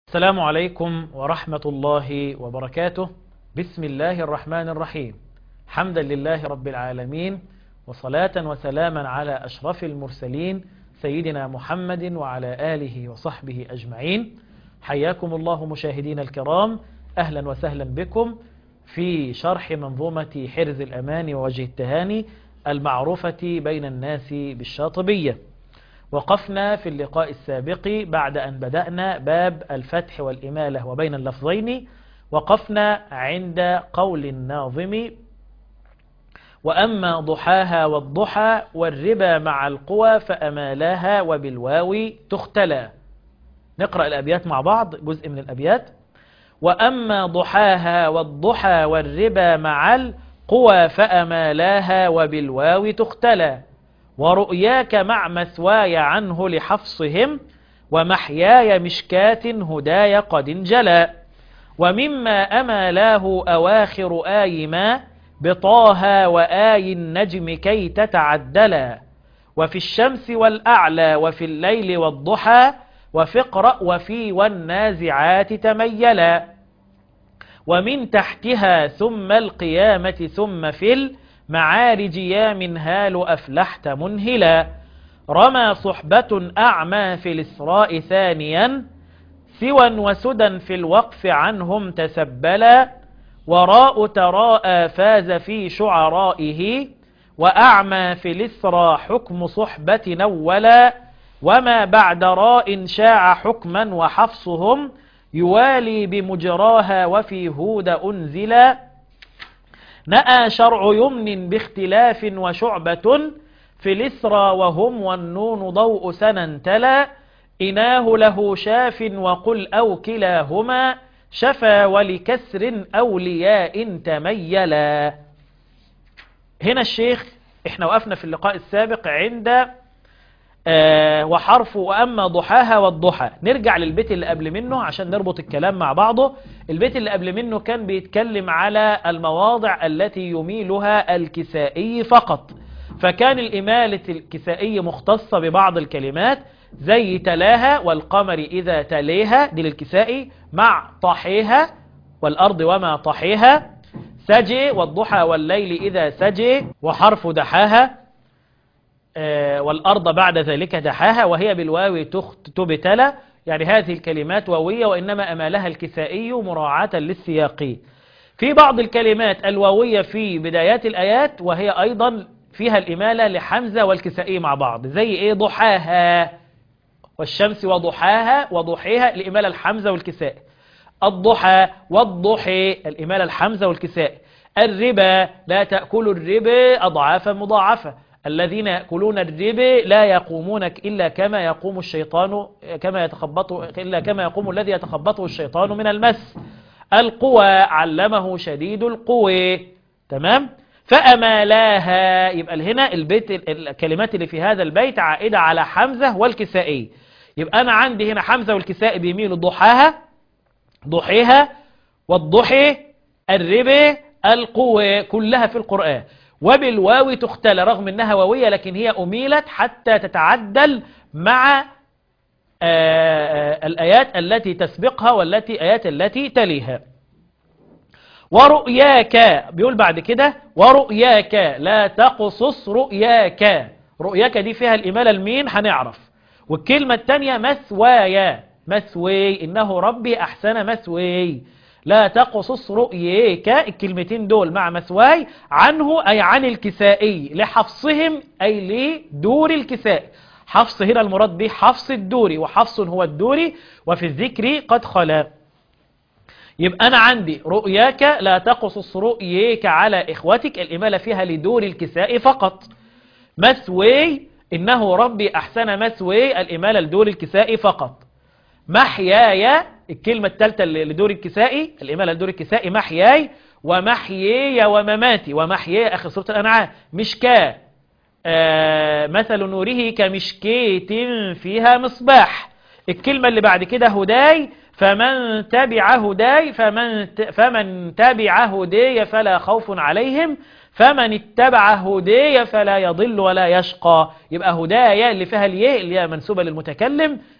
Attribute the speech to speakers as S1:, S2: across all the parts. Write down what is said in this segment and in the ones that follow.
S1: السلام عليكم ورحمة الله وبركاته بسم الله الرحمن الرحيم حمدا لله رب العالمين وصلاة وسلاما على أشرف المرسلين سيدنا محمد وعلى آله وصحبه أجمعين حياكم الله مشاهدين الكرام أهلا وسهلا بكم في شرح منظومة حرز الأمان ووجه التهاني المعروفة بين الناس بالشاطبية وقفنا في اللقاء السابق بعد أن بدأنا باب الفتح والإمالة وبين اللفظين وقفنا عند قول الناظم وأما ضحاها والضحى والربا مع القوى فأمالاها وبالواو تختلى نقرأ الأبيات مع بعض جزء من الأبيات وأما ضحاها والضحى والربا مع القوى فأمالاها وبالواو تختلى ورؤياك مع مثواي عنه لحفصهم ومحياي مشكات هداي قد انجلى ومما أمالاه أواخر آي ما بطاها وآي النجم كي تتعدلا وفي الشمس والأعلى وفي الليل والضحى وفقرأ وفي والنازعات تميلا ومن تحتها ثم القيامة ثم في المعارج يا منهال أفلحت منهلا رمى صحبة أعمى في الإسراء ثانيا سوى وسدى في الوقف عنهم تسبلا وراء تراءى فاز في شعرائه وأعمى في الإسرى حكم صحبة نولا وما بعد راء شاع حكما وحفصهم يوالي بمجراها وفي هود أنزلا نأى شرع يمن باختلاف وشعبة في الإسرى وهم والنون ضوء سنا تلا إناه له شاف وقل أو كلاهما شفى ولكسر أولياء تميلا هنا الشيخ احنا وقفنا في اللقاء السابق عند آه وحرف وأما ضحاها والضحى نرجع للبيت اللي قبل منه عشان نربط الكلام مع بعضه البيت اللي قبل منه كان بيتكلم على المواضع التي يميلها الكسائي فقط فكان الإمالة الكسائي مختصة ببعض الكلمات زي تلاها والقمر إذا تليها دي للكسائي مع طحيها والأرض وما طحيها سجي والضحى والليل إذا سجي وحرف دحاها والأرض بعد ذلك دحاها وهي بالواو تبتلى يعني هذه الكلمات واوية وإنما أمالها الكسائي مراعاة للسياق في بعض الكلمات الواوية في بدايات الآيات وهي أيضا فيها الإمالة لحمزة والكسائي مع بعض زي إيه ضحاها والشمس وضحاها وضحيها الإمالة الحمزة والكسائي الضحى والضحي الإمالة الحمزة والكسائي الربا لا تأكلوا الربا أضعافا مضاعفة الذين يأكلون الربا لا يقومون إلا كما يقوم الشيطان كما يتخبطه إلا كما يقوم الذي يتخبطه الشيطان من المس القوى علمه شديد القوى تمام فأمالاها يبقى هنا البيت الكلمات اللي في هذا البيت عائدة على حمزة والكسائي يبقى أنا عندي هنا حمزة والكسائي بيميلوا ضحاها ضحيها والضحي الربا القوى كلها في القرآن وبالواو تختل رغم انها واوية لكن هي اميلت حتى تتعدل مع الآيات التي تسبقها والتي آيات التي تليها ورؤياك بيقول بعد كده ورؤياك لا تقصص رؤياك رؤياك دي فيها الإمالة المين هنعرف والكلمة الثانية مسوايا مسوي إنه ربي أحسن مسوي لا تقصص رؤيك الكلمتين دول مع مسواي عنه أي عن الكسائي لحفصهم أي لدور الكسائي حفص هنا المراد به حفص الدوري وحفص هو الدوري وفي الذكر قد خلا يبقى أنا عندي رؤياك لا تقصص رؤيك على إخوتك الإمالة فيها لدور الكساء فقط مسوي إنه ربي أحسن مسوي الإمالة لدور الكساء فقط محياي الكلمة الثالثة لدور الكسائي الإمالة لدور الكسائي محياي ومحيي ومماتي ومحيي آخر سورة الأنعام مشكاة آه مثل نوره كمشكيت فيها مصباح الكلمة اللي بعد كده هداي فمن تبع هداي فمن, فمن تبع هداي فلا خوف عليهم فمن اتبع هداي فلا يضل ولا يشقى يبقى هدايا اللي فيها الياء اللي هي منسوبة للمتكلم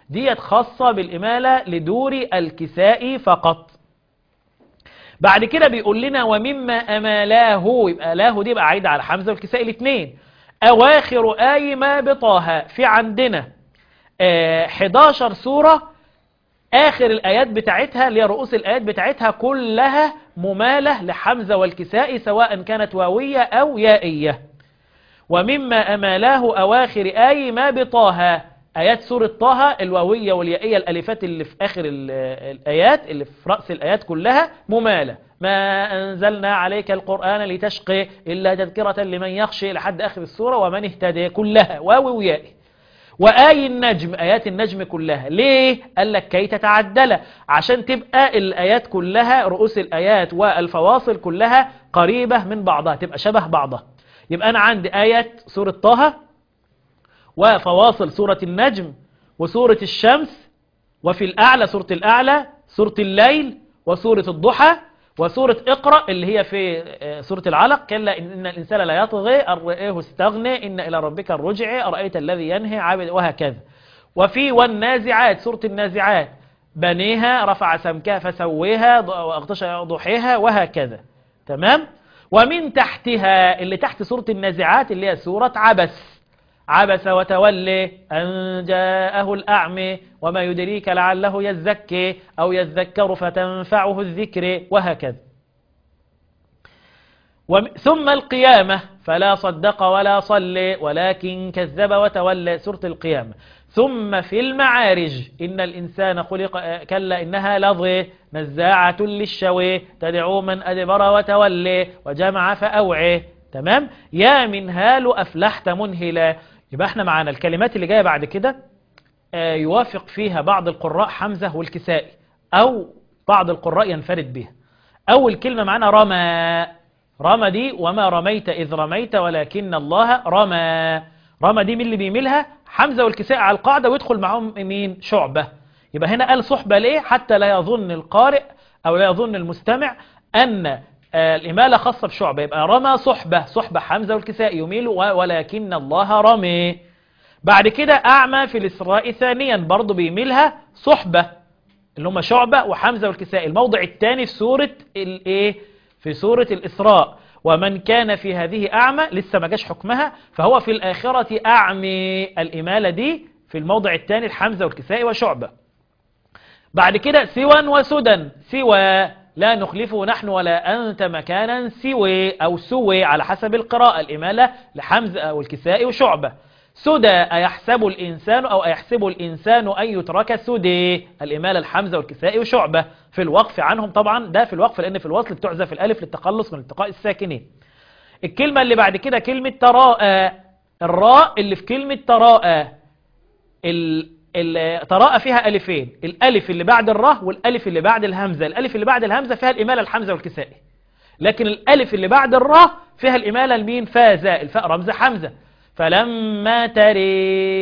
S1: ديت خاصة بالإمالة لدور الكساء فقط بعد كده بيقول لنا ومما أمالاه يبقى لاه دي بقى عايدة على حمزة والكساء الاثنين أواخر آي ما بطه في عندنا آه 11 سورة آخر الآيات بتاعتها اللي هي رؤوس الآيات بتاعتها كلها ممالة لحمزة والكساء سواء كانت واوية أو يائية ومما أمالاه أواخر آي ما بطه آيات سورة طه الواوية واليائية الألفات اللي في آخر الآيات اللي في رأس الآيات كلها ممالة ما أنزلنا عليك القرآن لتشقي إلا تذكرة لمن يخشي لحد آخر السورة ومن اهتدي كلها واو ويائي وآي النجم آيات النجم كلها ليه؟ قال لك كي تتعدل عشان تبقى الآيات كلها رؤوس الآيات والفواصل كلها قريبة من بعضها تبقى شبه بعضها يبقى أنا عندي آيات سورة طه وفواصل سورة النجم وسورة الشمس وفي الأعلى سورة الأعلى سورة الليل وسورة الضحى وسورة اقرأ اللي هي في سورة العلق كلا إن الإنسان لا يطغي أن رآه استغنى إن إلى ربك الرجع أرأيت الذي ينهي عابد وهكذا وفي والنازعات سورة النازعات بنيها رفع سمكها فسويها وأغطش ضحيها وهكذا تمام ومن تحتها اللي تحت سورة النازعات اللي هي سورة عبس عبس وتولي أن جاءه الأعمى وما يدريك لعله يزكي أو يذكر فتنفعه الذكر وهكذا ثم القيامة فلا صدق ولا صلي ولكن كذب وتولى سورة القيامة ثم في المعارج إن الإنسان خلق كلا إنها لظى نزاعة للشوي تدعو من أدبر وتولي وجمع فأوعي تمام يا منهال أفلحت منهلا يبقى احنا معانا الكلمات اللي جاية بعد كده آه يوافق فيها بعض القراء حمزة والكسائي أو بعض القراء ينفرد بها أول كلمة معانا رمى رمى دي وما رميت إذ رميت ولكن الله رمى رمى دي مين اللي بيميلها حمزة والكسائي على القاعدة ويدخل معهم مين شعبة يبقى هنا قال صحبة ليه حتى لا يظن القارئ أو لا يظن المستمع أن الإمالة خاصة بشعبة يبقى رمى صحبة صحبة حمزة والكساء يميل ولكن الله رمي بعد كده أعمى في الإسراء ثانيا برضو بيميلها صحبة اللي هم شعبة وحمزة والكساء الموضع الثاني في سورة الايه في سورة الإسراء ومن كان في هذه أعمى لسه ما جاش حكمها فهو في الآخرة أعمي الإمالة دي في الموضع الثاني الحمزة والكساء وشعبة بعد كده سوى وسدى سوى لا نخلفه نحن ولا أنت مكانا سوي أو سوي على حسب القراءة الإمالة لحمزة والكساء وشعبة سدى أيحسب الإنسان أو أيحسب الإنسان أن يترك سدي الإمالة الحمزة والكساء وشعبة في الوقف عنهم طبعا ده في الوقف لأن في الوصل بتعزف الألف للتخلص من التقاء الساكنين الكلمة اللي بعد كده كلمة تراءى الراء اللي في كلمة تراءى تراءى فيها ألفين الألف اللي بعد الراء والألف اللي بعد الهمزة الألف اللي بعد الهمزة فيها الإمالة الحمزة والكسائي لكن الألف اللي بعد الراء فيها الإمالة المين فازا الفاء رمز حمزة فلما تري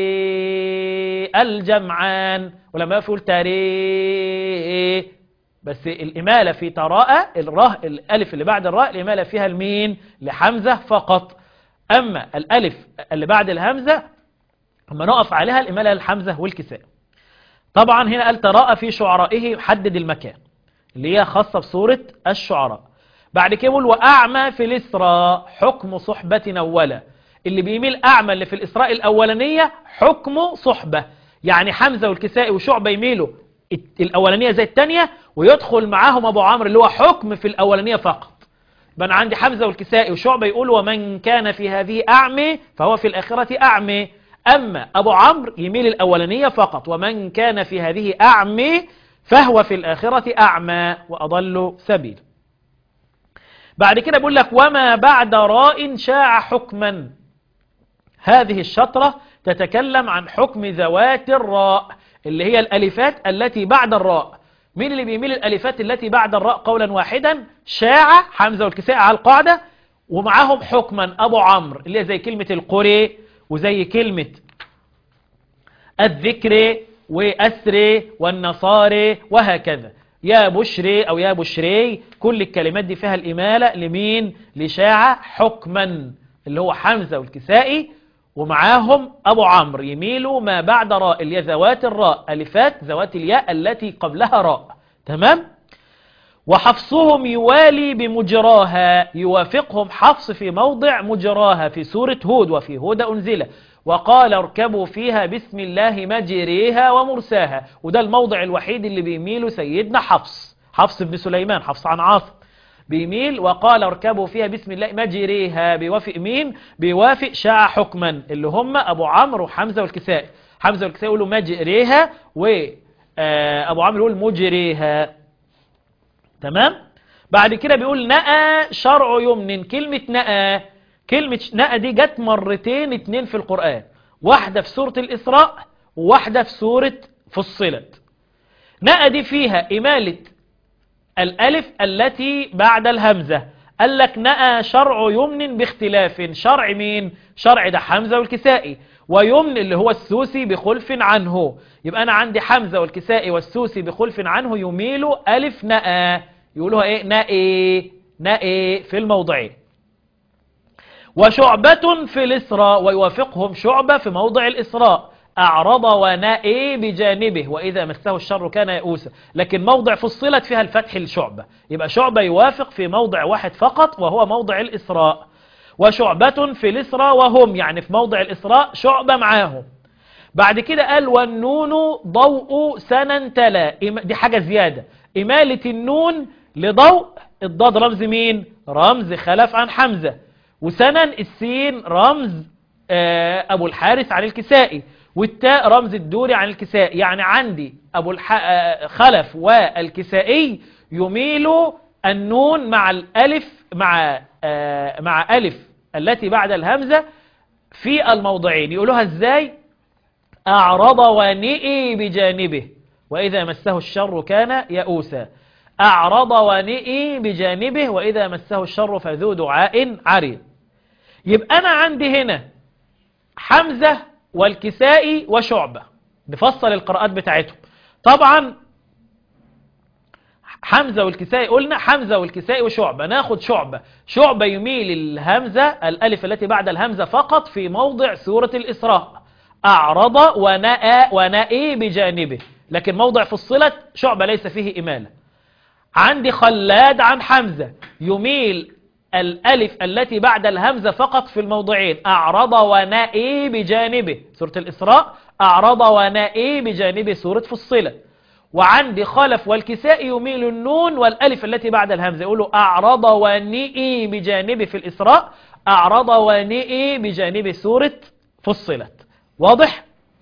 S1: الجمعان ولما يقول تري بس الإمالة في تراءى الراء الألف اللي بعد الراء الإمالة فيها المين لحمزة فقط أما الألف اللي بعد الهمزة اما نقف عليها الإمالة الحمزة والكساء طبعا هنا قال تراءى في شعرائه حدد المكان اللي هي خاصة بصورة الشعراء بعد كده يقول وأعمى في الإسراء حكم صحبة أولا اللي بيميل أعمى اللي في الإسراء الأولانية حكم صحبة يعني حمزة والكساء وشعبة يميلوا الأولانية زي الثانية ويدخل معاهم أبو عمرو اللي هو حكم في الأولانية فقط يبقى أنا عندي حمزة والكساء وشعبة يقول ومن كان في هذه أعمى فهو في الآخرة أعمى أما أبو عمرو يميل الأولانية فقط ومن كان في هذه أعمى فهو في الآخرة أعمى وأضل سبيل بعد كده بيقول لك وما بعد راء شاع حكما هذه الشطرة تتكلم عن حكم ذوات الراء اللي هي الألفات التي بعد الراء مين اللي بيميل الألفات التي بعد الراء قولا واحدا شاع حمزة والكساء على القاعدة ومعاهم حكما أبو عمرو اللي هي زي كلمة القري وزي كلمة الذكر وأسر والنصاري وهكذا يا بشري أو يا بشري كل الكلمات دي فيها الإمالة لمين لشاعة حكما اللي هو حمزة والكسائي ومعاهم أبو عمرو يميلوا ما بعد راء اللي هي ذوات الراء ألفات ذوات الياء التي قبلها راء تمام وحفصهم يوالي بمجراها يوافقهم حفص في موضع مجراها في سورة هود وفي هود أنزل وقال اركبوا فيها بسم الله مجريها ومرساها وده الموضع الوحيد اللي بيميله سيدنا حفص حفص بن سليمان حفص عن عاصم بيميل وقال اركبوا فيها بسم الله مجريها بيوافق مين بيوافق شاع حكما اللي هم ابو عمرو وحمزه والكسائي حمزه والكسائي يقولوا مجريها وابو عمرو يقول مجريها تمام بعد كده بيقول نأى شرع يمن كلمة نأى كلمة نأى دي جت مرتين اتنين في القرآن واحدة في سورة الإسراء وواحدة في سورة فصلت نأى دي فيها إمالة الألف التي بعد الهمزة قال لك نأى شرع يمن باختلاف شرع مين شرع ده حمزة والكسائي ويمن اللي هو السوسي بخلف عنه يبقى أنا عندي حمزة والكسائي والسوسي بخلف عنه يميلوا ألف نأى يقولوها إيه نأي نأي في الموضعين وشعبة في الإسراء ويوافقهم شعبة في موضع الإسراء أعرض ونائي بجانبه وإذا مسه الشر كان يئوسا لكن موضع فصلت فيها الفتح الشعبة يبقى شعبة يوافق في موضع واحد فقط وهو موضع الإسراء وشعبة في الإسراء وهم يعني في موضع الإسراء شعبة معاهم بعد كده قال والنون ضوء سنن تلا دي حاجة زيادة إمالة النون لضوء الضاد رمز مين رمز خلف عن حمزة وسنن السين رمز أبو الحارث عن الكسائي والتاء رمز الدوري عن الكسائي يعني عندي أبو الح... خلف والكسائي يميل النون مع الألف مع مع ألف التي بعد الهمزة في الموضعين يقولوها ازاي أعرض ونئي بجانبه وإذا مسه الشر كان يئوسا أعرض ونئي بجانبه وإذا مسه الشر فذو دعاء عريض يبقى أنا عندي هنا حمزة والكسائي وشعبة نفصل القراءات بتاعتهم طبعا حمزة والكسائي قلنا حمزة والكسائي وشعبة ناخد شعبة شعبة يميل الهمزة الألف التي بعد الهمزة فقط في موضع سورة الإسراء أعرض ونأى ونأي بجانبه لكن موضع فصلت شعبة ليس فيه إمالة عندي خلاد عن حمزة يميل الألف التي بعد الهمزة فقط في الموضعين أعرض ونائي بجانبه سورة الإسراء أعرض ونائي بجانبه سورة فصلت وعندي خلف والكساء يميل النون والألف التي بعد الهمزة يقولوا أعرض ونئي بجانبه في الإسراء أعرض ونئي بجانبه سورة فصلت واضح؟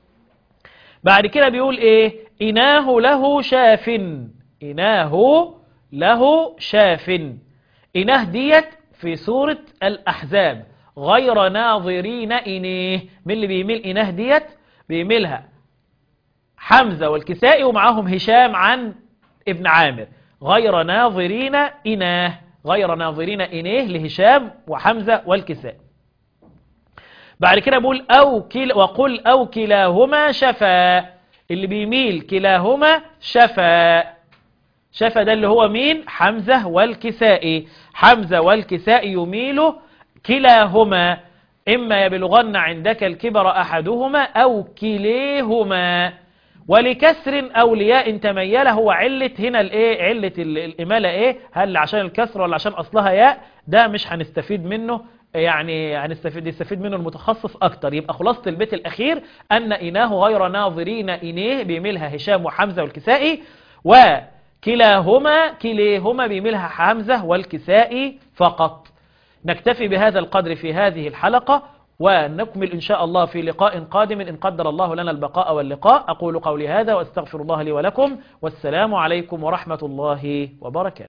S1: بعد كده بيقول إيه إناه له شاف إناه له شاف إناه ديت في سورة الأحزاب غير ناظرين إنيه من اللي بيميل إناه ديت بيميلها حمزة والكسائي ومعاهم هشام عن ابن عامر غير ناظرين إناه غير ناظرين إنيه لهشام وحمزة والكسائي بعد كده بقول أو كل وقل أو كلاهما شفا اللي بيميل كلاهما شفا شفا ده اللي هو مين حمزة والكسائي حمزة والكسائي يميل كلاهما إما يبلغن عندك الكبر أحدهما أو كليهما ولكسر أو لياء تميله هو علة هنا الايه علة الإمالة ايه هل عشان الكسر ولا عشان أصلها ياء ده مش هنستفيد منه يعني هنستفيد يستفيد منه المتخصص أكتر يبقى خلاصة البيت الأخير أن إناه غير ناظرين إنيه بيميلها هشام وحمزة والكسائي وكلاهما كليهما بيميلها حمزة والكسائي فقط نكتفي بهذا القدر في هذه الحلقة ونكمل إن شاء الله في لقاء قادم إن قدر الله لنا البقاء واللقاء أقول قولي هذا وأستغفر الله لي ولكم والسلام عليكم ورحمة الله وبركاته